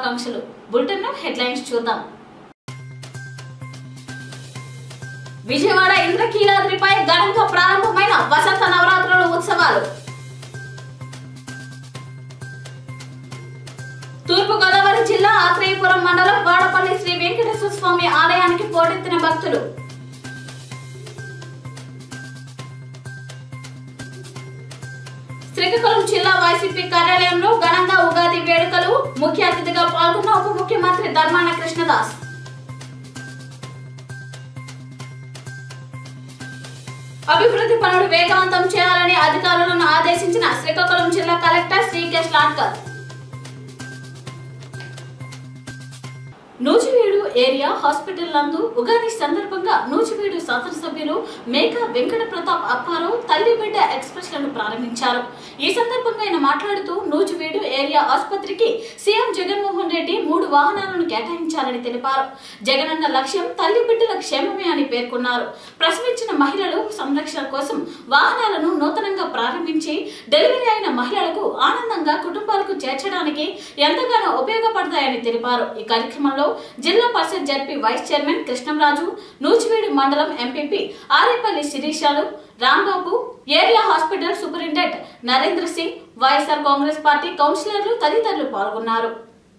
శుభాకాంక్షలు bulletin headlines చూద్దాం విజయవాడ ఇంద్రకీలాద్రిపై ఘనంగా ప్రారంభమైన వసంత నవరాత్రుల ఉత్సవాలు తూర్పు గోదావరి జిల్లా ఆత్రేయపురం మండలం వాడపల్లి శ్రీ వెంకటేశ్వర స్వామి ఆలయానికి పోటెత్తిన భక్తులు శ్రీకాకుళం జిల్లా వైసీపీ కార్యాలయంలో ఘనంగా ఉగాది వేడుకలు ముఖ్య అతిథిగా పాల్గొన్న ఉప ముఖ్యమంత్రి ధర్మాన కృష్ణదాస్ అభివృద్ధి పనులు వేగవంతం చేయాలని అధికారులను ఆదేశించిన శ్రీకాకుళం జిల్లా collector Srikesh Lathkar Nuzvid area hospital నందు ఉగాది సందర్భంగా నూజివీడు శాసనసభ్యులు మేఘా వెంకట ప్రతాప్ అప్పారావు తల్లి బిడ్డ ఎక్స్ప్రెస్ లను ప్రారంభించారు ఈ సందర్భంగా ఆయన మాట్లాడుతూ నూజివీడు ఏరియా ఆసుపత్రికి సీఎం జగన్మోహన్ రెడ్డి మూడు వాహనాలను కేటాయించాలని తెలిపారు జగనన్న లక్ష్యం తల్లి బిడ్డల క్షేమమే అని పేర్కొన్నారు ప్రసవించిన మహిళలు సంరక్షణ కోసం వాహనాలను నూతనంగా ప్రారంభించి డెలివరీ అయిన మహిళలకు ఆనందంగా కుటుంబాలకు చేర్చడానికి ఎంతగానో ఉపయోగపడతాయని తెలిపారు ఈ కార్యక్రమంలో Zilla Parishad ZP vice chairman Krishnamraju Nuzvid మండలం ఎంపీపీ ఆరేపల్లి శిరీషాలు Rambabu area hospital superintendent Narendra Singh YSR Congress party కౌన్సిలర్లు తదితరులు పాల్గొన్నారు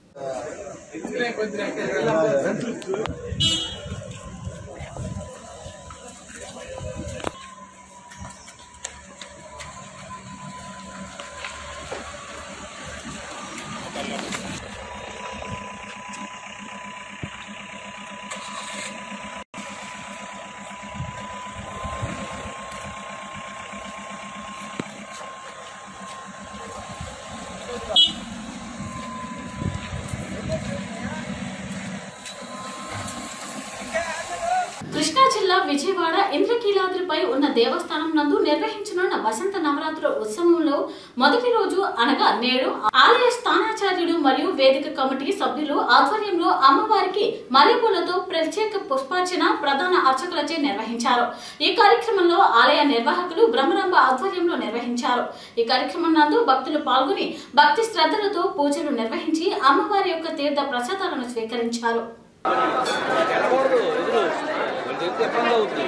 కృష్ణా జిల్లా విజయవాడ ఇంద్రకీలాద్రిపై ఉన్న దేవస్థానం నందు నిర్వహించనున్న వసంత నవరాత్రుల ఉత్సవంలో మొదటి రోజు అనగా నేడు ఆలయ స్థానాచార్యుడు మరియు వేదిక కమిటీ సభ్యులు ఆధ్వర్యంలో అమ్మవారికి మల్లెపూలతో ప్రత్యేక పుష్పార్చన ప్రధాన అర్చకులచే నిర్వహించారు ఈ కార్యక్రమంలో ఆలయ నిర్వాహకులు బ్రహ్మరంభ ఆధ్వర్యంలో నిర్వహించారు ఈ కార్యక్రమం నందు భక్తులు పాల్గొని భక్తి శ్రద్ధలతో పూజలు నిర్వహించి అమ్మవారి యొక్క తీర్థ ప్రసాదాలను స్వీకరించారు వెళ్ళకూడదు ఎదురు వాళ్ళు చెప్తే ఇబ్బంది అవుతుంది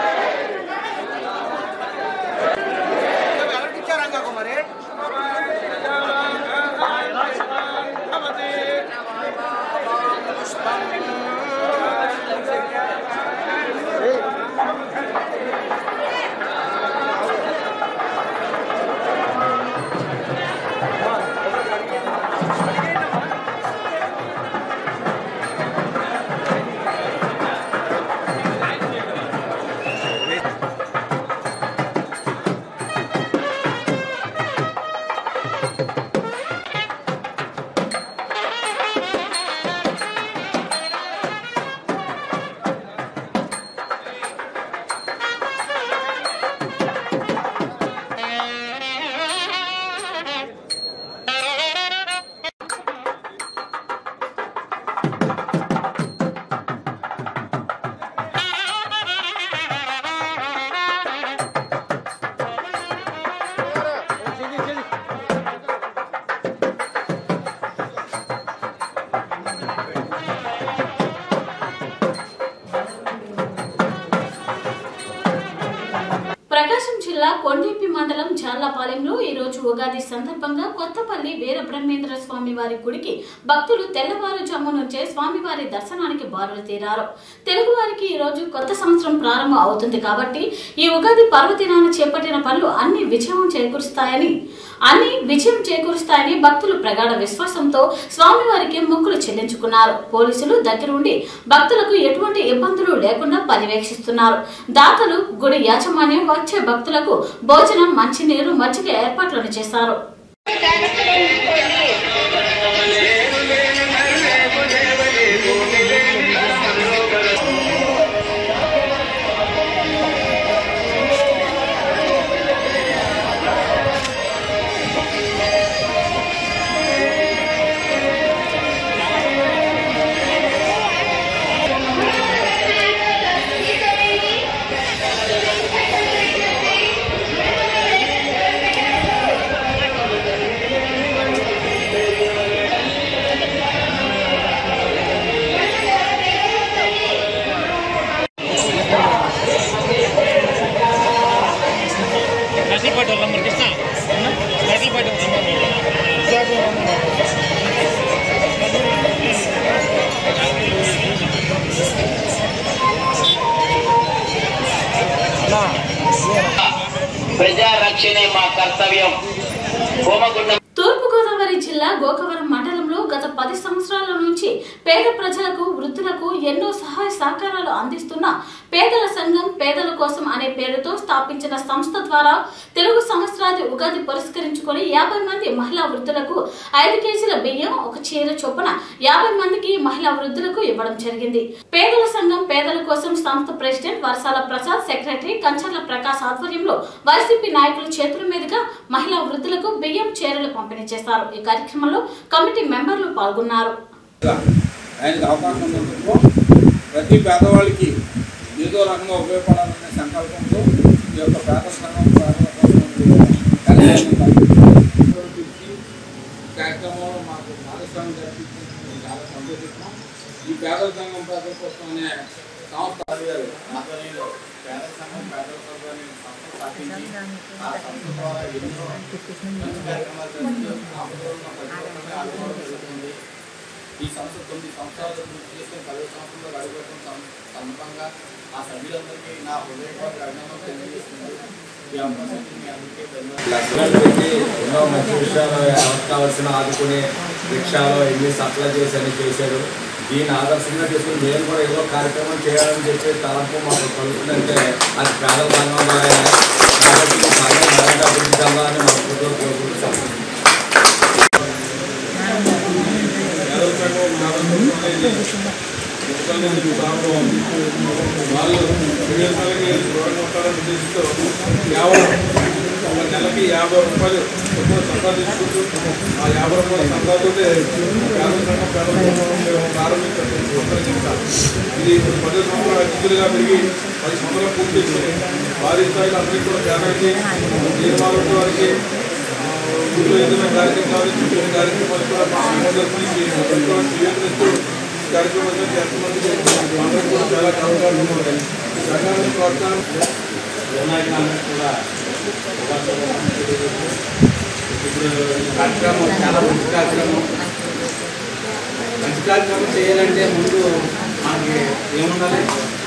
మరి తంబలపాలెంలో ఈ రోజు ఉగాది సందర్భంగా కొత్తపల్లి వీర బ్రహ్మేంద్ర స్వామి వారి గుడికి భక్తులు తెల్లవారుజాము నుంచే స్వామివారి దర్శనానికి బారులు తీరారు తెలుగు వారికి ఈ రోజు కొత్త సంవత్సరం ప్రారంభం అవుతుంది కాబట్టి ఈ ఉగాది పర్వదినాన్ని చేపట్టిన పనులు అన్ని విజయం చేకూరుస్తాయని అన్ని విజయం చేకూరుస్తాయని భక్తులు ప్రగాఢ విశ్వాసంతో స్వామివారికి మొక్కులు చెల్లించుకున్నారు పోలీసులు దగ్గరుండి భక్తులకు ఎటువంటి ఇబ్బందులు లేకుండా పర్యవేక్షిస్తున్నారు దాతలు గుడి యాజమాన్యం వచ్చే భక్తులకు భోజనం మంచినీరు మజ్జిగ ఏర్పాట్లను చేశారు నర్సీపేట నంబర్ కృష్ణ నర్సీపేట ప్రజా రక్షణే మా కర్తవ్యం కోమగుండం తూర్పుగోదావరి జిల్లా గోకవరం మండలంలో గత పది సంవత్సరాల నుంచి పేద ప్రజలకు వృద్ధులకు ఎన్నో సహాయ సహకారాలు అందిస్తున్న పేదల సంఘం పేదల కోసం అనే పేరుతో స్థాపించిన సంస్థ ద్వారా తెలుగు సంవత్సరాది ఉగాది పురస్కరించుకొని యాభై మంది మహిళా వృద్ధులకు ఐదు కేజీల బియ్యం ఒక చీర చొప్పున యాభై మందికి మహిళా వృద్ధులకు ఇవ్వడం జరిగింది పేదల సంఘం పేదల కోసం సంస్థ ప్రెసిడెంట్ వరసాల ప్రసాద్ సెక్రటరీ కంచర్ల ప్రకాశ్ ఆధ్వర్యంలో వైసీపీ నాయకుల చేతుల మీదుగా మహిళా వృద్ధులకు బియ్యం చీరలు పంపిణీ చేశారు ఈ కార్యక్రమంలో కమిటీ మెంబర్లు పాల్గొన్నారు ఆయనకి అవకాశం ఉన్నందుకు ప్రతి పేదవాళ్ళకి ఏదో రకంగా ఉపయోగపడాలనే సంకల్పంతో ఈ యొక్క పేద సంఘం పేదల కోసం కార్యక్రమం ఈ కార్యక్రమంలో మాకు భాగస్వామి జరిపించినందుకు చాలా సంతోషిస్తున్నాం ఈ పేదల సంఘం పేదల కోసం అనే సంస్థ గారు ఆధ్వర్యంలో పేదల సంఘం పేదల కోసం అనే సంస్థ స్థాపించి ఆ సంస్థ ద్వారా ఎన్నో మంచి కార్యక్రమాలు జరుగుతూ ఆందోళన ప్రతిపక్షంగా ఆందోళన జరుగుతుంది ఈ సంస్థ తొమ్మిది సంవత్సరాలు పూర్తి చేసుకుని పదవి సంవత్సరంలో అడుగుపెట్టడం సం- సందర్భంగా ఆ సభ్యులందరికీ నా హృదయపూర్వక అభినందనలు తెలియజేస్తున్నాను ఈ అవకాశాన్ని మీ అందరికీ ధన్యవాదాలు లక్షణాలు పెట్టి ఎన్నో మంచి విషయాలు ఎవరికి కావాల్సిన ఆదుకునే రిక్షాలో ఎన్ని సప్లై చేసి అని చేశారు దీన్ని ఆదర్శంగా తీసుకుని నేను కూడా ఏదో కార్యక్రమం చేయాలని చెప్పి తలంపు మాకు కలుగుతుందంటే అది పేదల సంఘం ద్వారా కాబట్టి ఈ సంఘం మరింత అభివృద్ధి చెందాలని మనస్ఫూర్తిగా కోరుకుంటూ సెలవు. వాళ్ళు వినియోగదారులకి దూరంగా ఉంటారని ఉద్దేశంతో కేవలం ఒక నెలకి యాభై రూపాయలు ఎక్కువ సంపాదించుకుంటూ ఆ యాభై రూపాయల సంపాదతో పేద సంఘం పేద సంఘం మేము ప్రారంభించాం సంప్రదించాం ఇది ఇప్పుడు పది సంవత్సరాల అతిథులుగా పెరిగి పది సంవత్సరాలు పూర్తి చేసుకుని భారీ స్థాయిలో అందరికీ కూడా పేదలకి నిర్మాణం వారికి ఆ, ఊళ్ళో ఏదైనా కార్యక్రమాలు చుట్టూ కార్యక్రమాలు కూడా మా ఆమోదం స్వీకరిస్తూ కార్యక్రమాలు చేస్తున్నందుకు అందరికీ కూడా చాలా కారణాలు ఉన్నాయి సంఘాన్ని ప్రోత్సాహం వినాయకులందరికీ కూడా ఇప్పుడు ఈ కార్యక్రమం చాలా మంచి కార్యక్రమం మంచి కార్యక్రమం చేయాలంటే ముందు మనకి ఏముండాలి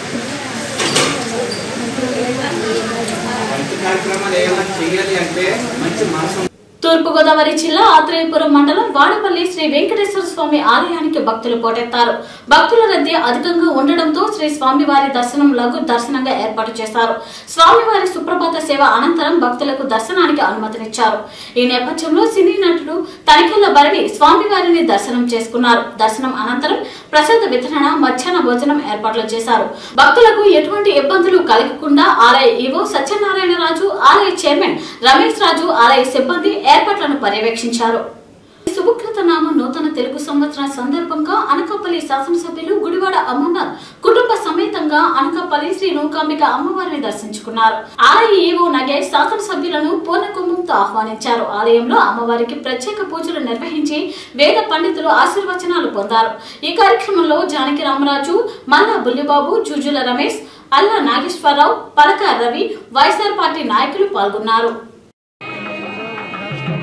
మంచి కార్యక్రమాలు ఏమైనా చేయాలి అంటే మంచి మనసు తూర్పుగోదావరి జిల్లా ఆత్రేయపురం మండలం వాడపల్లి శ్రీ వెంకటేశ్వర స్వామి ఆలయానికి భక్తులు పోటెత్తారు భక్తుల రద్దీ అధికంగా ఉండడంతో శ్రీ స్వామివారి దర్శనం లఘు దర్శనంగా ఏర్పాటు చేశారు స్వామివారి సుప్రభాత సేవ అనంతరం భక్తులకు దర్శనానికి అనుమతినిచ్చారు ఈ నేపథ్యంలో సినీ నటుడు తనిఖీల భరణి స్వామివారిని దర్శనం చేసుకున్నారు దర్శనం అనంతరం ప్రసాద వితరణ మధ్యాహ్న భోజనం ఏర్పాట్లు చేశారు భక్తులకు ఎటువంటి ఇబ్బందులు కలగకుండా ఆలయ ఈవో సత్యనారాయణ రాజు ఆలయ చైర్మన్ రమేష్ రాజు ఆలయ సిబ్బంది ఏర్పాట్లను పర్యవేక్షించారు సుభకృత నామ నూతన తెలుగు సంవత్సర సందర్భంగా అనకాపల్లి శాసనసభ్యులు గుడివాడ అమర్నాథ్ కుటుంబ సమేతంగా అనకాపల్లి శ్రీ నూకాంబిక అమ్మవారిని దర్శించుకున్నారు ఆలయ ఈవో నగేష్ శాసనసభ్యులను పూర్ణ కుంభంతో ఆహ్వానించారు ఆలయంలో అమ్మవారికి ప్రత్యేక పూజలు నిర్వహించి వేద పండితులు ఆశీర్వచనాలు పొందారు ఈ కార్యక్రమంలో జానకి రామరాజు మల్లా బుల్లిబాబు జూజుల రమేష్ అల్లా నాగేశ్వరరావు పలక రవి వైఎస్ఆర్ పార్టీ నాయకులు పాల్గొన్నారు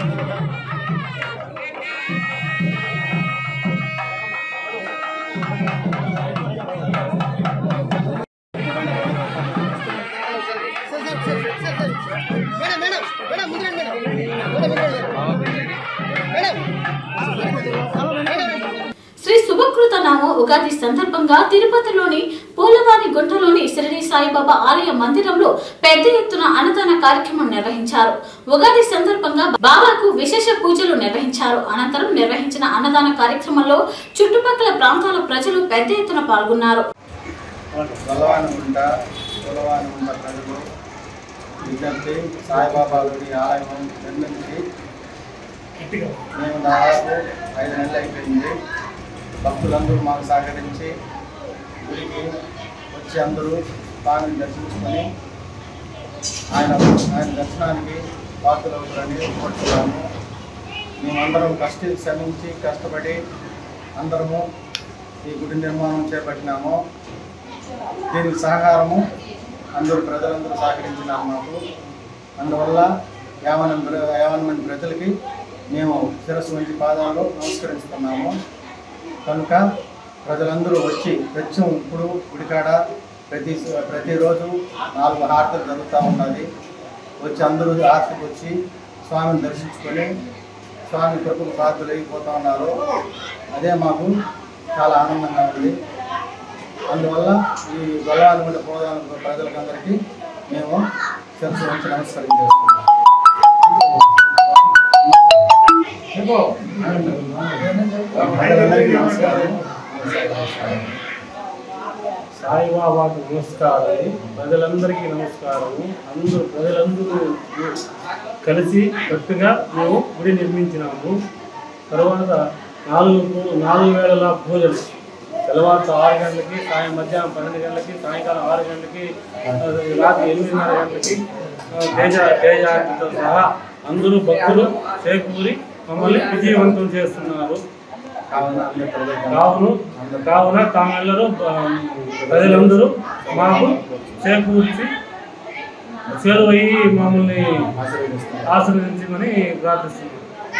మేడం మేడం మేడం ముందు రండి madam madam madam Shri Shubhakruth నామ ఉగాది సందర్భంగా తిరుపతిలోని పూలవాణి గుంటలోని షిరిడి సాయిబాబా ఆలయ మందిరంలో పెద్ద ఎత్తున అన్నదాన కార్యక్రమం నిర్వహించారు ఉగాది సందర్భంగా బాబాకు విశేష పూజలు నిర్వహించారు అనంతరం నిర్వహించిన అన్నదాన కార్యక్రమంలో చుట్టుపక్కల ప్రాంతాల ప్రజలు పెద్ద ఎత్తున పాల్గొన్నారు బలవానుకుంట కులవానుకుంట ప్రజలు విజ్ఞప్తి సాయిబాబా గుడి ఆలయం నిర్మించి మేము దాదాపు ఐదు నెలలు అయిపోయింది భక్తులందరూ మాకు సహకరించి గుడికి వచ్చి అందరూ స్వామిని దర్శించుకొని ఆయన ఆయన దర్శనానికి పాత్రలవుతారని కోరుతున్నాము మేమందరం కష్ట శ్రమించి కష్టపడి అందరము ఈ గుడి నిర్మాణం చేపట్టినాము దీనికి సహకారము అందరూ ప్రజలందరూ సహకరించినారు మాకు అందువల్ల యావన యావన మంది ప్రజలకి మేము శిరస్సు వంచి పాదాల్లో నమస్కరిస్తున్నాము కనుక ప్రజలందరూ వచ్చి ప్రత్యం ఇప్పుడు గుడికాడ ప్రతి ప్రతిరోజు నాలుగు హారతలు జరుగుతూ ఉన్నది వచ్చి అందరూ హారతికి వచ్చి స్వామిని దర్శించుకొని స్వామి కృపకు ప్రార్థనలు అయిపోతూ ఉన్నారు అదే మాకు చాలా ఆనందంగా ఉంది అందువల్ల ఈ గొల్లవాళ్ళ పోదాల ప్రజలకందరికీ మేము శిరస్సు వంచి నమస్కారం చేస్తున్నాం ప్రజలందరికీ నమస్కారం సాయిబాబాకు నమస్కారం ప్రజలందరికీ నమస్కారము అందరూ ప్రజలందరూ కలిసి కట్టుగా మేము గుడి నిర్మించినాము తర్వాత నాలుగు పూ- నాలుగు వేల పూజలు తెల్లవారు ఆరు గంటలకి సాయం మధ్యాహ్నం పన్నెండు గంటలకి సాయంకాలం ఆరు గంటలకి ఆ, రాత్రి ఎనిమిదిన్నర గంటలకి ఆ, తేజ తేజాతో సహా అందరూ భక్తులు చేకూరి మమ్మల్ని విజయవంతం చేస్తున్నారు కావున అందరి ప్రజలకు కావును కావున తామెల్లరూ ఆ, ప్రజలందరూ మాకు చేకూర్చి చేరువయ్యి మమ్మల్ని ఆశీర్వదించమని ప్రార్థిస్తున్నాను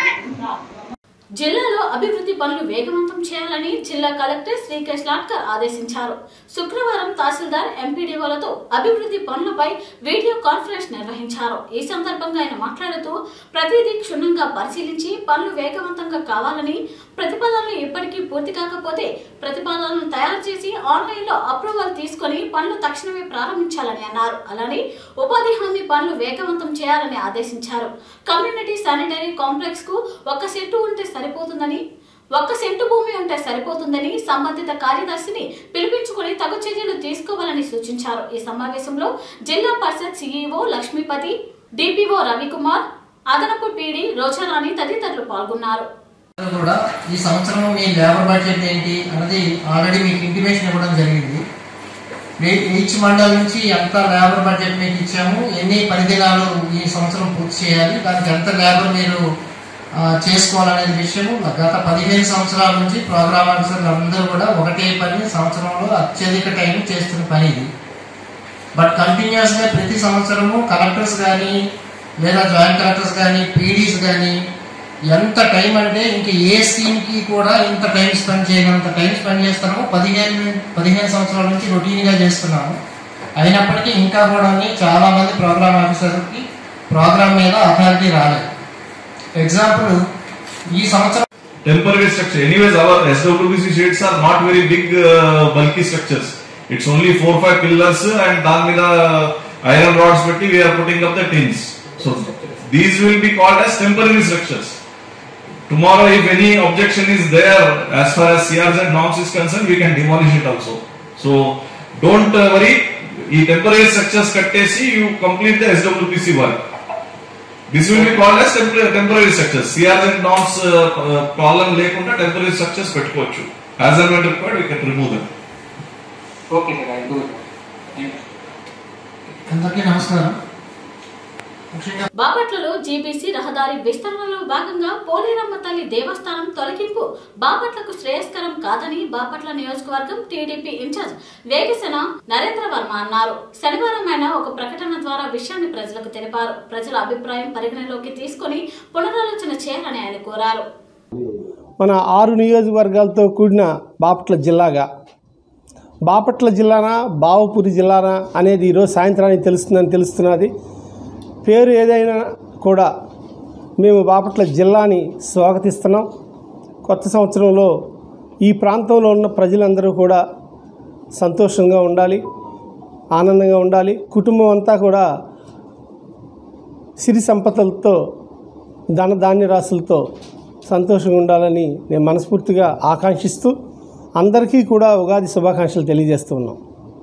జిల్లాలో అభివృద్ధి పనులు వేగవంతం చేయాలని జిల్లా కలెక్టర్ శ్రీకేష్ లాట్కర్ ఆదేశించారు శుక్రవారం తహసీల్దార్ ఎంపీడీఓలతో అభివృద్ధి పనులపై వీడియో కాన్ఫరెన్స్ నిర్వహించారు ఈ సందర్భంగా ఆయన మాట్లాడుతూ ప్రతిదీ క్షుణ్ణంగా పరిశీలించి పనులు వేగవంతంగా కావాలని ప్రతిపాదనలు ఇప్పటికీ పూర్తి కాకపోతే ప్రతిపాదనలను తయారు చేసి ఆన్లైన్ లో అప్రూవల్ తీసుకొని పనులు తక్షణమే ప్రారంభించాలని అన్నారు అలానే ఉపాధి హామీ పనులు వేగవంతం చేయాలని ఆదేశించారు కమ్యూనిటీ శానిటరీ కాంప్లెక్స్ కు ఒక సెట్టు ఉంటే సరిపోతుందని ఒక్క సెంటు భూమి ఉంటే సరిపోతుందని సంబంధిత కార్యదర్శిని పిలిపించుకుని తగు చర్యలు తీసుకోవాలని సూచించారు ఈ సమావేశంలో జిల్లా పరిషత్ సీఈఓ లక్ష్మీపతి డిపిఓ రవికుమార్ అదనపు పీడి రోజారాణి తదితరులు పాల్గొన్నారు కూడా ఈ సంవత్సరం మీ లేబర్ బడ్జెట్ ఏంటి అన్నది ఆల్రెడీ మీకు ఇంటిమేషన్ ఇవ్వడం జరిగింది మీ- ఈచ్ మండల్ నుంచి ఎంత లేబర్ బడ్జెట్ మీకు ఇచ్చాము ఎన్ని పని దినాలు ఈ సంవత్సరం పూర్తి చేయాలి దానికి ఎంత లేబర్ మీరు ఆ, చేసుకోవాలనే విషయము గత పదిహేను సంవత్సరాల నుంచి ప్రోగ్రామ్ ఆఫీసర్లు అందరూ కూడా ఒకటే పని సంవత్సరంలో అత్యధిక టైం చేస్తున్న పని ఇది బట్ కంటిన్యూస్గా ప్రతి సంవత్సరము కలెక్టర్స్ కానీ లేదా జాయింట్ కలెక్టర్స్ కానీ పీడీస్ కానీ ఎంత టైం అంటే ఇంక ఏ స్కీమ్కి కూడా ఇంత టైం స్పెండ్ చేయగలంత టైం స్పెండ్ చేస్తున్నాము పదిహేను పదిహేను సంవత్సరాల నుంచి రొటీన్గా చేస్తున్నాము అయినప్పటికీ ఇంకా కూడా చాలా మంది ప్రోగ్రామ్ ఆఫీసర్కి ప్రోగ్రామ్ మీద అథారిటీ రాలేదు ఎగ్జాంపుల్ ఈ సంవత్సరం temporary structure. Anyways, our SWBC sheds are not very big, uh, bulky structures. It's only four five pillars and దాని మీద iron rods పెట్టి we are putting up the tins. So these will be called as temporary structures. Tomorrow, if any objection is there as far as CRs and norms is concerned, we can demolish it also. So don't uh, worry. ఈ temporary structures కట్టేసి you complete the SWBC work. This will be called as temporary, temporary structures. CRs and norms uh, uh, problem లేకుండా temporary structures పెట్టుకోవచ్చు. As and when required, we can remove them. అందరికీ నమస్కారం ముఖ్యంగా బాపట్లలో GBC రహదారి విస్తరణలో భాగంగా పోలేరమ్మ తల్లి దేవస్థానం తొలగింపు బాపట్లకు శ్రేయస్కరం కాదని బాపట్ల నియోజకవర్గం టీడీపీ ఇన్ఛార్జ్ వేగసేన నరేంద్ర వర్మ అన్నారు శనివారం ఆయన ఒక ప్రకటన ద్వారా విషయాన్ని ప్రజలకు తెలిపారు ప్రజల అభిప్రాయం పరిగణలోకి తీసుకుని పునరాలోచన పునరాలోచన చేయాలని ఆయన కోరారు మన ఆరు నియోజకవర్గాలతో కూడిన బాపట్ల జిల్లాగా బాపట్ల జిల్లానా బావపూరి జిల్లానా అనేది ఈరోజు సాయంత్రానికి తెలుస్తుందని తెలుస్తున్నది పేరు ఏదైనా కూడా మేము బాపట్ల జిల్లాని స్వాగతిస్తున్నాం కొత్త సంవత్సరంలో ఈ ప్రాంతంలో ఉన్న ప్రజలందరూ కూడా సంతోషంగా ఉండాలి ఆనందంగా ఉండాలి కుటుంబం అంతా కూడా సిరి సంపదలతో ధన ధాన్య రాశులతో సంతోషంగా ఉండాలని నేను మనస్ఫూర్తిగా ఆకాంక్షిస్తూ అందరికీ కూడా ఉగాది శుభాకాంక్షలు తెలియజేస్తూ ఉన్నాం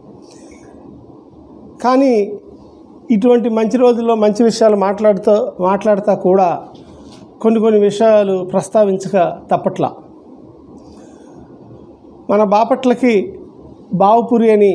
కానీ ఇటువంటి మంచి రోజుల్లో మంచి విషయాలు మాట్లాడుతూ మాట్లాడుతూ కూడా కొన్ని కొన్ని విషయాలు ప్రస్తావించక తప్పట్లా మన బాపట్లకి బావుపురి అని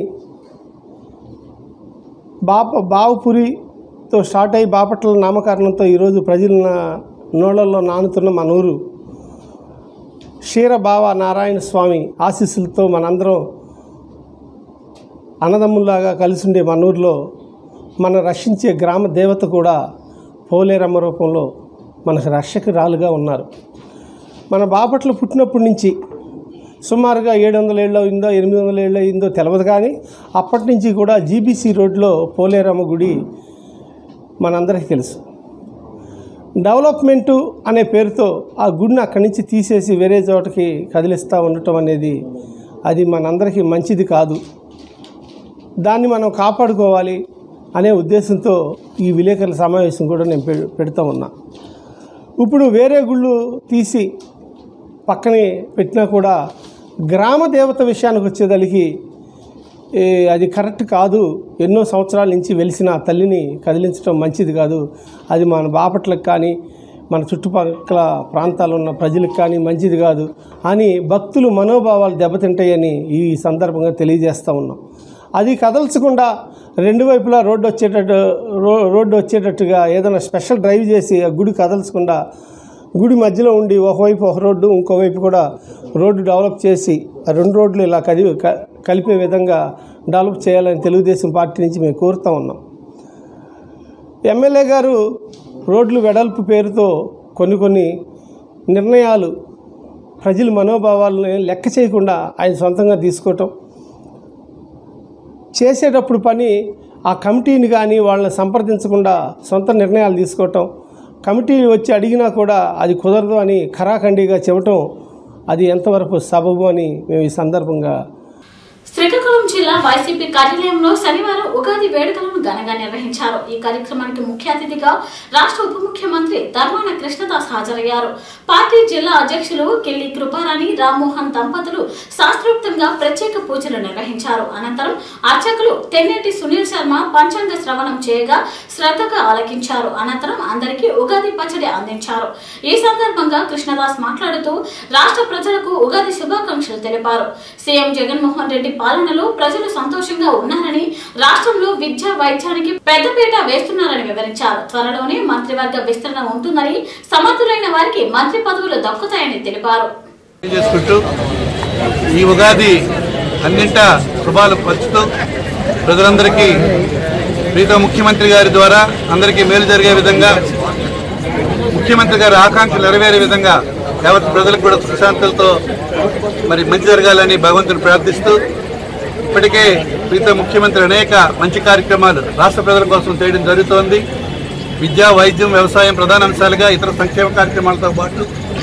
బాప బావుపురితో స్టార్ట్ అయ్యి బాపట్ల నామకరణంతో ఈరోజు ప్రజల నా- నోళ్ళల్లో నానుతున్న మన ఊరు క్షీరబావ నారాయణ స్వామి ఆశీస్సులతో మనందరం అన్నదమ్ముల్లాగా కలిసి ఉండే మన ఊరిలో మన రక్షించే గ్రామ దేవత కూడా పోలేరమ్మ రూపంలో మనకు రక్షకురాలుగా ఉన్నారు మన బాపట్ల పుట్టినప్పటి నుంచి సుమారుగా ఏడు వందల ఏళ్ళు అయిందో ఎనిమిది వందల ఏళ్ళు అయిందో తెలియదు కానీ అప్పటి నుంచి కూడా జీబీసీ రోడ్లో పోలేరమ్మ గుడి మనందరికీ తెలుసు డెవలప్మెంటు అనే పేరుతో ఆ గుడిని అక్కడి నుంచి తీసేసి వేరే చోటకి కదిలిస్తూ ఉండటం అనేది అది మనందరికీ మంచిది కాదు దాన్ని మనం కాపాడుకోవాలి అనే ఉద్దేశంతో ఈ విలేకరుల సమావేశం కూడా నేను పె పెడుతూ ఉన్నా ఇప్పుడు వేరే గుళ్ళు తీసి పక్కనే పెట్టినా కూడా గ్రామ దేవత విషయానికి వచ్చేదానికి ఏ, అది కరెక్ట్ కాదు ఎన్నో సంవత్సరాల నుంచి వెలిసిన ఆ తల్లిని కదిలించడం మంచిది కాదు అది మన బాపట్లకు కానీ మన చుట్టుపక్కల ప్రాంతాల్లో ఉన్న ప్రజలకు కానీ మంచిది కాదు అని భక్తులు మనోభావాలు దెబ్బతింటాయని ఈ సందర్భంగా తెలియజేస్తూ ఉన్నాం అది కదల్చకుండా రెండు వైపులా రోడ్డు వచ్చేటట్టు రో రోడ్డు వచ్చేటట్టుగా ఏదైనా స్పెషల్ డ్రైవ్ చేసి ఆ గుడి కదల్చకుండా గుడి మధ్యలో ఉండి ఒకవైపు ఒక రోడ్డు ఇంకోవైపు కూడా రోడ్డు డెవలప్ చేసి ఆ రెండు రోడ్లు ఇలా కది క- కలిపే విధంగా డెవలప్ చేయాలని తెలుగుదేశం పార్టీ నుంచి మేము కోరుతూ ఉన్నాం ఎమ్మెల్యే గారు రోడ్లు వెడల్పు పేరుతో కొన్ని కొన్ని నిర్ణయాలు ప్రజల మనోభావాలను లెక్క చేయకుండా ఆయన సొంతంగా తీసుకోవటం చేసేటప్పుడు పని ఆ కమిటీని కానీ వాళ్ళని సంప్రదించకుండా సొంత నిర్ణయాలు తీసుకోవటం కమిటీ వచ్చి అడిగినా కూడా అది కుదరదు అని ఖరాఖండిగా చెప్పటం అది ఎంతవరకు సబబు అని మేము ఈ సందర్భంగా శ్రీకాకుళం జిల్లా వైసీపీ కార్యాలయంలో శనివారం ఉగాది వేడుకలను ఘనంగా నిర్వహించారు ఈ కార్యక్రమానికి ముఖ్య అతిథిగా రాష్ట్ర ఉప ముఖ్యమంత్రి ధర్మాన కృష్ణదాస్ హాజరయ్యారు పార్టీ జిల్లా అధ్యక్షులు కిల్లి కృపారాణి రామ్మోహన్ దంపతులు శాస్త్రోక్తంగా ప్రత్యేక పూజలు నిర్వహించారు అనంతరం అర్చకులు తెన్నేటి సునీల్ శర్మ పంచాంగ శ్రవణం చేయగా శ్రద్ధగా ఆలకించారు అనంతరం అందరికీ ఉగాది పచ్చడి అందించారు ఈ సందర్భంగా కృష్ణదాస్ మాట్లాడుతూ రాష్ట్ర ప్రజలకు ఉగాది శుభాకాంక్షలు తెలిపారు సీఎం జగన్మోహన్ రెడ్డి పాలనలో ప్రజలు సంతోషంగా ఉన్నారని రాష్ట్రంలో విద్య వైద్యానికి పెద్దపీట వేస్తున్నారని వివరించారు త్వరలోనే మంత్రివర్గ విస్తరణ ఉంటుందని సమర్థులైన వారికి మంత్రి పదవులు దక్కుతాయని తెలిపారు చేసుకుంటూ ఈ ఉగాది అన్నింట శుభాలు పంచుతూ ప్రజలందరికీ ప్రీతం ముఖ్యమంత్రి గారి ద్వారా అందరికీ మేలు జరిగే విధంగా ముఖ్యమంత్రి గారి ఆకాంక్షలు నెరవేరే విధంగా యావత్ ప్రజలకు కూడా సుశాంతులతో మరి మంచి జరగాలని భగవంతుని ప్రార్థిస్తూ ఇప్పటికే ప్రీతం ముఖ్యమంత్రి అనేక మంచి కార్యక్రమాలు రాష్ట్ర ప్రజల కోసం చేయడం జరుగుతోంది విద్య వైద్యం వ్యవసాయం ప్రధాన అంశాలుగా ఇతర సంక్షేమ కార్యక్రమాలతో పాటు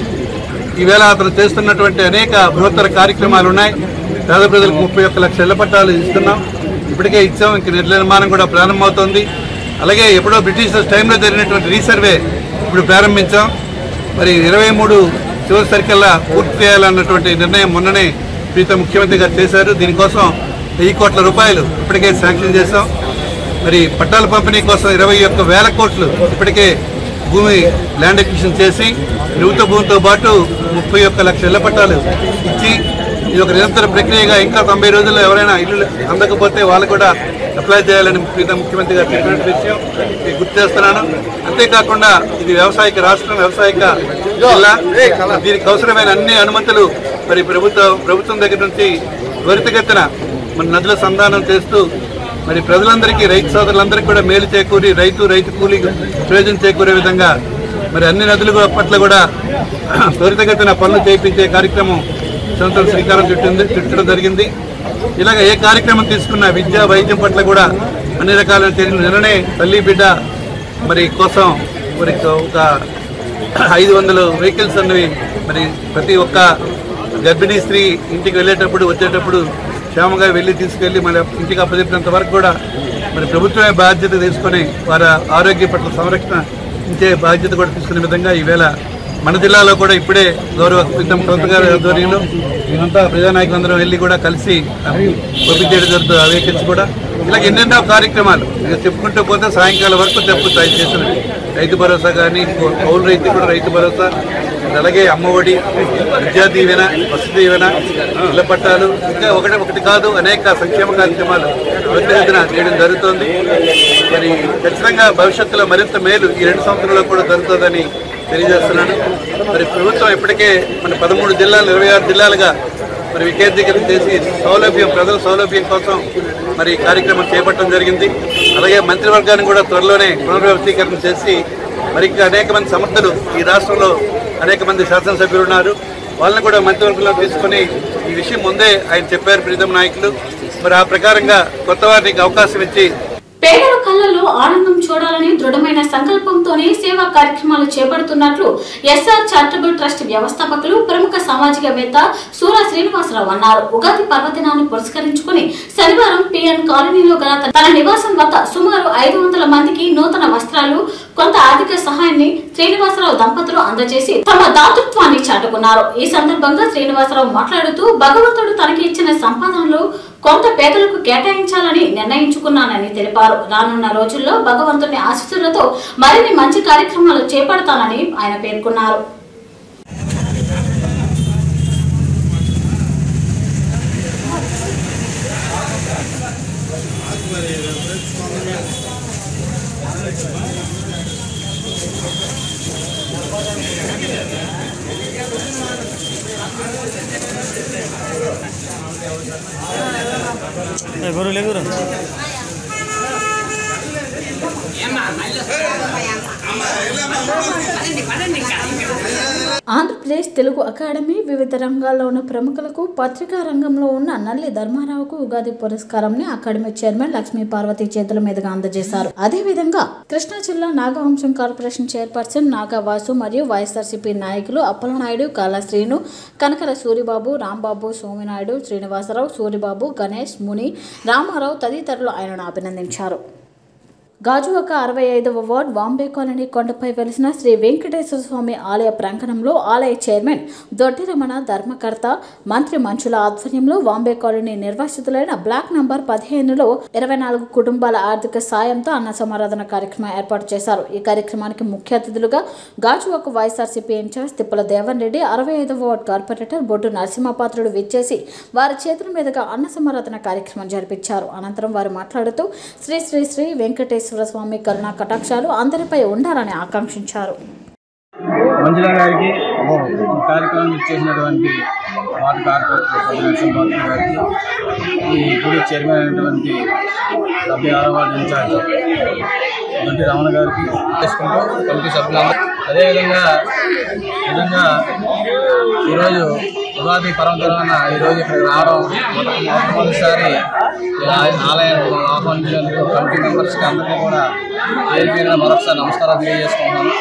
ఈవేళ అతను చేస్తున్నటువంటి అనేక బృహత్తర కార్యక్రమాలు ఉన్నాయి పేద ప్రజలకు ముప్పై ఒక్క లక్షల ఇళ్ల పట్టాలు ఇస్తున్నాం ఇప్పటికే ఇచ్చాం ఇంక నిర్మాణం కూడా ప్రారంభమవుతోంది అలాగే ఎప్పుడో బ్రిటిషర్స్ టైంలో జరిగినటువంటి రీసర్వే ఇప్పుడు ప్రారంభించాం మరి ఇరవై మూడు చివరి సరికల్లా పూర్తి చేయాలన్నటువంటి నిర్ణయం మొన్ననే ప్రీతం ముఖ్యమంత్రి గారు చేశారు దీనికోసం వెయ్యి కోట్ల రూపాయలు ఇప్పటికే శాంక్షన్ చేశాం మరి పట్టాల పంపిణీ కోసం ఇరవై ఒక్క వేల కోట్లు ఇప్పటికే భూమి ల్యాండ్ ఎక్విజిషన్ చేసి ప్రభుత్వ భూమితో పాటు ముప్పై ఒక్క లక్ష ఇళ్ల పట్టాలు ఇచ్చి ఇది ఒక నిరంతర ప్రక్రియగా ఇంకా తొంభై రోజుల్లో ఎవరైనా ఇల్లు అందకపోతే వాళ్ళు కూడా అప్లై చేయాలని ప్రీతం ముఖ్యమంత్రి గారు చెప్పినట్టు విషయం మీకు గుర్తు చేస్తున్నాను అంతేకాకుండా ఇది వ్యవసాయక రాష్ట్రం వ్యవసాయక జిల్లా దీనికి అవసరమైన అన్ని అనుమతులు మరి ప్రభుత్వ ప్రభుత్వం దగ్గర నుంచి త్వరితగతిన మన నదుల సంధానం చేస్తూ మరి ప్రజలందరికీ రైతు సోదరులందరికీ కూడా మేలు చేకూరి రైతు రైతు కూలీ ప్రయోజనం చేకూరే విధంగా మరి అన్ని నదులు పట్ల కూడా త్వరితగతిన పనులు చేయించే కార్యక్రమం సంవత్సరం శ్రీకారం చుట్టింది చుట్టడం జరిగింది ఇలాగ ఏ కార్యక్రమం తీసుకున్నా విద్య వైద్యం పట్ల కూడా అన్ని రకాల చర్యలు నిన్ననే తల్లి బిడ్డ మరి కోసం మరి ఒక ఐదు వందలు వెహికల్స్ అన్నవి మరి ప్రతి ఒక్క గర్భిణీ స్త్రీ ఇంటికి వెళ్ళేటప్పుడు వచ్చేటప్పుడు క్షేమంగా వెళ్ళి తీసుకెళ్ళి మన ఇంటికి అప్పచెప్పినంత వరకు కూడా మరి ప్రభుత్వమే బాధ్యత తీసుకొని వారి ఆరోగ్య పట్ల సంరక్షణ ఇచ్చే బాధ్యత కూడా తీసుకునే విధంగా ఈవేళ మన జిల్లాలో కూడా ఇప్పుడే గౌరవ ప్రీతం కొంత గారి ఆధ్వర్యంలో మేమంతా ప్రజానాయకులందరం వెళ్ళి కూడా కలిసి పంపించేయడం జరుగుతుంది ఆ వెహికల్స్ కూడా ఇలాగ ఎన్నెన్నో కార్యక్రమాలు ఇక చెప్పుకుంటూ పోతే సాయంకాలం వరకు చెప్పు ఆయన చేసిన రైతు భరోసా కానీ కౌలు రైతు కూడా రైతు భరోసా అలాగే అమ్మఒడి విద్యా దీవెన వసతి దీవెన ఇళ్ల పట్టాలు ఇంకా ఒకటి ఒకటి కాదు అనేక సంక్షేమ కార్యక్రమాలు త్వరితగతిన చేయడం జరుగుతోంది మరి ఖచ్చితంగా భవిష్యత్తులో మరింత మేలు ఈ రెండు సంవత్సరాల్లో కూడా జరుగుతుందని తెలియజేస్తున్నాను మరి ప్రభుత్వం ఇప్పటికే మన పదమూడు జిల్లాలు ఇరవై ఆరు జిల్లాలుగా మరి వికేంద్రీకరణ చేసి సౌలభ్యం ప్రజల సౌలభ్యం కోసం మరి ఈ కార్యక్రమం చేపట్టడం జరిగింది అలాగే మంత్రివర్గాన్ని కూడా త్వరలోనే పునర్వ్యవస్థీకరణ చేసి మరి ఇంకా అనేక మంది సమర్థులు ఈ రాష్ట్రంలో అనేక మంది శాసనసభ్యులు ఉన్నారు వాళ్ళని కూడా మంత్రివర్గంలో తీసుకొని ఈ విషయం ముందే ఆయన చెప్పారు ప్రీతం నాయకులు మరి ఆ ప్రకారంగా కొత్త వారికి అవకాశం ఇచ్చి పేదల కళ్ళలో ఆనందం చూడాలని దృఢమైన సంకల్పంతోనే సేవా కార్యక్రమాలు చేపడుతున్నట్లు ఎస్ఆర్ చారిటబుల్ ట్రస్ట్ వ్యవస్థాపకులు ప్రముఖ సామాజికవేత్త సూర శ్రీనివాసరావు అన్నారు ఉగాది పర్వదినాన్ని పురస్కరించుకుని శనివారం పిఎన్ కాలనీలో గల తన నివాసం వద్ద సుమారు ఐదు వందల మందికి నూతన వస్త్రాలు కొంత ఆర్థిక సహాయాన్ని శ్రీనివాసరావు దంపతులు అందజేసి తమ దాతృత్వాన్ని చాటుకున్నారు ఈ సందర్భంగా శ్రీనివాసరావు మాట్లాడుతూ భగవంతుడు తనకి ఇచ్చిన సంపాదనలు కొంత పేదలకు కేటాయించాలని నిర్ణయించుకున్నానని తెలిపారు రానున్న రోజుల్లో భగవంతుని ఆశీస్సులతో మరిన్ని మంచి కార్యక్రమాలు చేపడతానని ఆయన పేర్కొన్నారు ఆంధ్రప్రదేశ్ తెలుగు అకాడమీ వివిధ రంగాల్లో ఉన్న ప్రముఖులకు పత్రికా రంగంలో ఉన్న నల్లి ధర్మారావుకు ఉగాది పురస్కారంని అకాడమీ చైర్మన్ లక్ష్మీ పార్వతి చేతుల మీదుగా అందజేశారు అదేవిధంగా కృష్ణా జిల్లా నాగవంశం కార్పొరేషన్ చైర్పర్సన్ నాగవాసు మరియు వైఎస్ఆర్సీపీ నాయకులు అప్పలనాయుడు కాళశ్రీను కనకల సూరిబాబు రాంబాబు సోమినాయుడు శ్రీనివాసరావు సూరిబాబు గణేష్ ముని రామారావు తదితరులు ఆయనను అభినందించారు గాజువాక అరవై ఐదవ వార్డ్ బాంబే కాలనీ కొండపై వెలిసిన శ్రీ వెంకటేశ్వర స్వామి ఆలయ ప్రాంగణంలో ఆలయ చైర్మన్ దొడ్డి రమణ ధర్మకర్త మంత్రి మంచుల ఆధ్వర్యంలో బాంబే కాలనీ నిర్వాసితులైన బ్లాక్ నంబర్ పదిహేనులో ఇరవై నాలుగు కుటుంబాల ఆర్థిక సాయంతో అన్న సమారాధన కార్యక్రమం ఏర్పాటు చేశారు ఈ కార్యక్రమానికి ముఖ్య అతిథులుగా గాజువాక వైఎస్ఆర్సీపీ ఇన్ఛార్జ్ తిప్పల దేవన్ రెడ్డి అరవై ఐదవ వార్డ్ కార్పొరేటర్ బొడ్డు నరసింహపాత్రుడు విచ్చేసి వారి చేతుల మీదుగా అన్న సమారాధన కార్యక్రమం జరిపించారు అనంతరం వారు మాట్లాడుతూ శ్రీ శ్రీ శ్రీ వెంకటేశ్వర స్వామి కరుణా కటాక్షాలు అందరిపై ఉండాలని ఆకాంక్షించారు మంజుల గారికి ఈ కార్యక్రమం ఇచ్చేసినటువంటి వార్డు కార్పొరేటర్ నరసింహారావు గారికి ఈ గుడి చైర్మన్ అయినటువంటి డెబ్బై ఆరో వార్డు ఇన్ఛార్జ్ దొడ్డి రమణ గారికి చేసుకుంటూ కమిటీ సభ్యులందరూ అదేవిధంగా నిజంగా ఈరోజు ఉగాది పర్వదినాన ఈరోజు ఇక్కడికి రావడం మొట్ట- మొట్టమొదటిసారి ఇలా ఆలయాన్ని ఆహ్వానించినందుకు కమిటీ మెంబర్స్కి అందరికీ కూడా పేరు పేరున మరొకసారి నమస్కారాలు తెలియజేసుకుంటున్నాను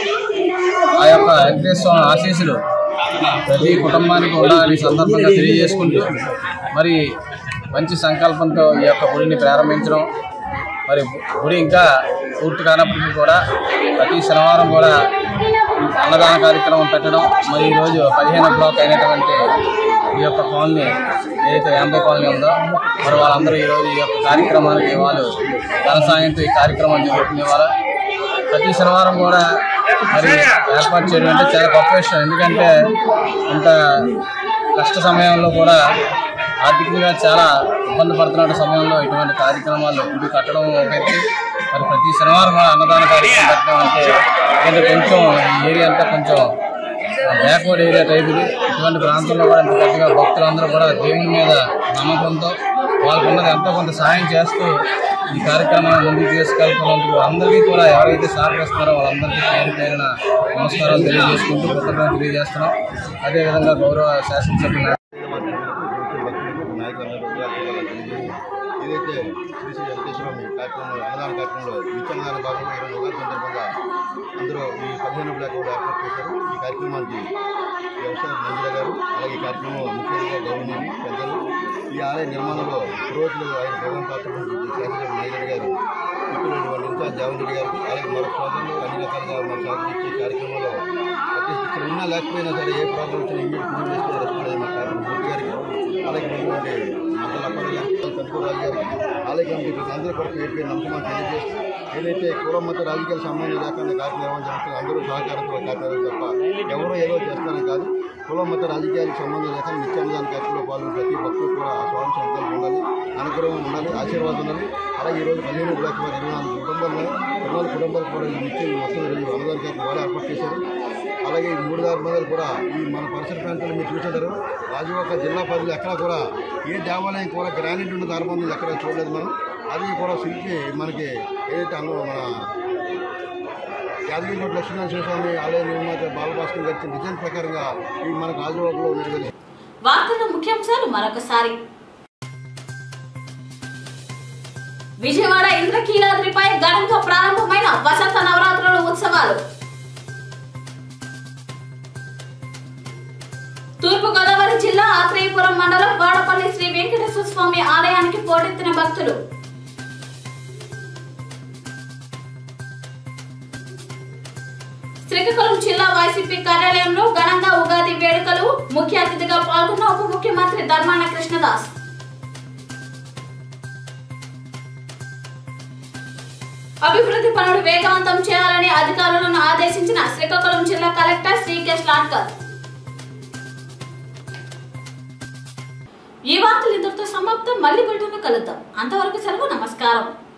ఆ యొక్క వెంకటేశ్వర స్వామి ఆశీస్సులు ప్రతి కుటుంబానికి ఉండాలని ఈ సందర్భంగా తెలియజేసుకుంటూ మరి మంచి సంకల్పంతో ఈ యొక్క గుడిని ప్రారంభించడం మరి గుడి ఇంకా పూర్తి కానప్పటికీ కూడా ప్రతి శనివారం కూడా అన్నదాన కార్యక్రమం పెట్టడం మరి ఈరోజు పదిహేను బ్లాక్ అయినటువంటి ఈ యొక్క కాలనీ ఏదైతే యాంబే కాలనీ ఉందో మరి వాళ్ళందరూ ఈరోజు ఈ యొక్క కార్యక్రమానికి వాళ్ళు ధన సాయంతో ఈ కార్యక్రమం జరుగుతుంది ఇవాళ ప్రతి శనివారం కూడా మరి ఏర్పాటు చేయడం అంటే చాలా గొప్ప విషయం ఎందుకంటే ఇంత కష్ట సమయంలో కూడా ఆర్థికంగా చాలా ఇబ్బంది పడుతున్న సమయంలో ఇటువంటి కార్యక్రమాలు గుడి కట్టడం ఒకటి మరి ప్రతి శనివారం కూడా అన్నదాన కార్యక్రమం పెట్టడం అంటే ఎందుకంటే కొంచెం ఈ ఏరియా అంతా కొంచెం బ్యాక్వర్డ్ ఏరియా టైప్ ఇది ఇటువంటి ప్రాంతంలో కూడా ఇంత పెద్దగా భక్తులందరూ కూడా దేవుని మీద నమ్మకంతో వాళ్ళకున్నది ఎంతో కొంత సహాయం చేస్తూ ఈ కార్యక్రమాన్ని ముందుకు తీసుకెళ్తున్నందుకు అందరికీ కూడా ఎవరైతే సహకరిస్తారో వాళ్ళందరికీ పేరు పేరున నమస్కారాలు తెలియజేసుకుంటూ కృతజ్ఞతలు తెలియజేస్తున్నాం అదేవిధంగా గౌరవ శాసనసభ్యులు ఏదైతే శ్రీ శ్రీ వెంకటేశ్వర కార్యక్రమంలో అన్నదాన కార్యక్రమంలో నిత్యాన్నదాన భాగంగా ఈరోజు ఉగాది సందర్భంగా అందరూ ఈ పదిహేను బ్లాక్ కూడా ఏర్పాటు చేశారు ఈ కార్యక్రమానికి వ్యవసాయ మంజుల గారు అలాగే ఈ కార్యక్రమంలో ముఖ్యంగా గౌరవనీయులు పెద్దలు ఈ ఆలయ నిర్మాణంలో రోజులు ఆయన ప్రధాన పాత్ర వహించిన శాసనసభ్యులు నాయుడు గారు ఇప్పుడు వాళ్ళ ఇన్ఛార్జ్ జగన్ రెడ్డి గారు అలాగే మరొక సోదరులు అన్ని రకాలుగా మన సహకరించి ఈ కార్యక్రమంలో ప్రతి ఇక్కడ ఉన్నా లేకపోయినా సరే ఏ ప్రాబ్లం వచ్చినా ఇమ్మీడియట్ ఫోన్ చేస్తే రెస్పాండ్ అయ్యే మా కార్యక్రమం మూర్తి గారికి అలాగే ఉన్నటువంటి మండల అప్పటి గారికి కనుకూరాజు గారికి అలాగే కమిటీ అందరూ కూడా పేరు పేరు నమ్మకం తెలియజేస్తూ ఏదైతే కులం మత రాజకీయాల సంబంధం లేకుండా కార్యక్రమం జరుగుతుంది అందరూ సహకారంతో కార్యక్రమం తప్ప ఎవరో ఏదో చేస్తారని కాదు కులం మత రాజకీయాలకు సంబంధం లేకుండా నిత్యాన్నదాన కార్యక్రమంలో పాల్గొని ప్రతి భక్తులు కూడా ఆ స్వామి సంకల్పం ఉండాలి అనుగ్రహం ఉండాలి ఆశీర్వాదం ఉండాలి అలాగే ఈరోజు పదిహేను బ్లాక్ వారు ఇరవై నాలుగు కుటుంబాలు ఇరవై నాలుగు కుటుంబాలు కూడా ఈ నిత్యం మొత్తం ఈరోజు అన్నదాన కార్యక్రమం వాళ్ళు ఏర్పాటు చేశారు అలాగే ఈ మూడు దారి కూడా ఈ మన పరిసర ప్రాంతాల్లో మీరు చూసేదారు రాజువాక జిల్లా పరిధిలో ఎక్కడా కూడా ఏ దేవాలయం కూడా గ్రానైట్ ఉన్న దారిబంధులు ఎక్కడ చూడలేదు మనం అది కూడా శిల్పి మనకి ఏదైతే అన్న మన యాదగిరిగుట్ట లక్ష్మీనరసింహ స్వామి ఆలయ నిర్మాత బాలభాస్కర్ గారి డిజైన్ ప్రకారంగా ఈ మనకు రాజువాకలో నిర్వహించారు వార్తల ముఖ్యాంశాలు మరొకసారి విజయవాడ ఇంద్రకీలాద్రిపై ఘనంగా ప్రారంభమైన వసంత నవరాత్రుల ఉత్సవాలు తూర్పు గోదావరి జిల్లా ఆత్రేయపురం మండలం వాడపల్లి శ్రీ వెంకటేశ్వర స్వామి ఆలయానికి పోటెత్తిన భక్తులు శ్రీకాకుళం జిల్లా వైసీపీ కార్యాలయంలో ఘనంగా ఉగాది వేడుకలు ముఖ్య అతిథిగా పాల్గొన్న ఉప ముఖ్యమంత్రి ధర్మాన కృష్ణదాస్ అభివృద్ధి పనులు వేగవంతం చేయాలని అధికారులను ఆదేశించిన శ్రీకాకుళం జిల్లా కలెక్టర్ శ్రీకేష్ లాట్కర్ ఈ వార్తలు ఇంతటితో సమాప్తం మళ్ళీ బిడ్డను కలుద్దాం అంతవరకు సెలవు నమస్కారం